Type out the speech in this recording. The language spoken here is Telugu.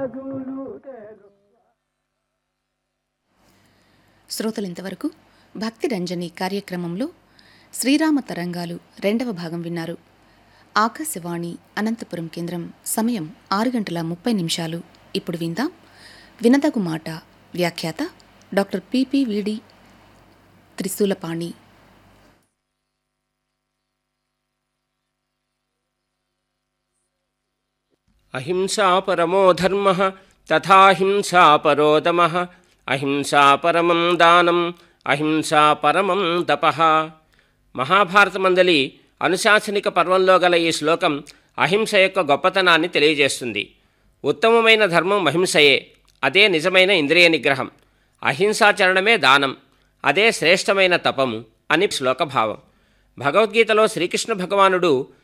శ్రోతలు ఇంతవరకు భక్తి రంజని కార్యక్రమంలో శ్రీరామ తరంగాలు రెండవ భాగం విన్నారు ఆకాశవాణి అనంతపురం కేంద్రం సమయం ఆరు గంటల ముప్పై నిమిషాలు ఇప్పుడు విందాం వినదగు మాట వ్యాఖ్యాత డాక్టర్ పిపివిడి త్రిశూలపాణి అహింసా పరమో ధర్మ తథాహింసా పరో దమ అహింసా పరమం దానం అహింసా పరమం తప మహాభారతమందలి అనుశాసనిక పర్వంలో గల ఈ శ్లోకం అహింస యొక్క గొప్పతనాన్ని తెలియజేస్తుంది ఉత్తమమైన ధర్మం అహింసయే అదే నిజమైన ఇంద్రియ నిగ్రహం అహింసాచరణమే దానం అదే శ్రేష్టమైన తపము అని శ్లోకభావం భగవద్గీతలో శ్రీకృష్ణ భగవానుడు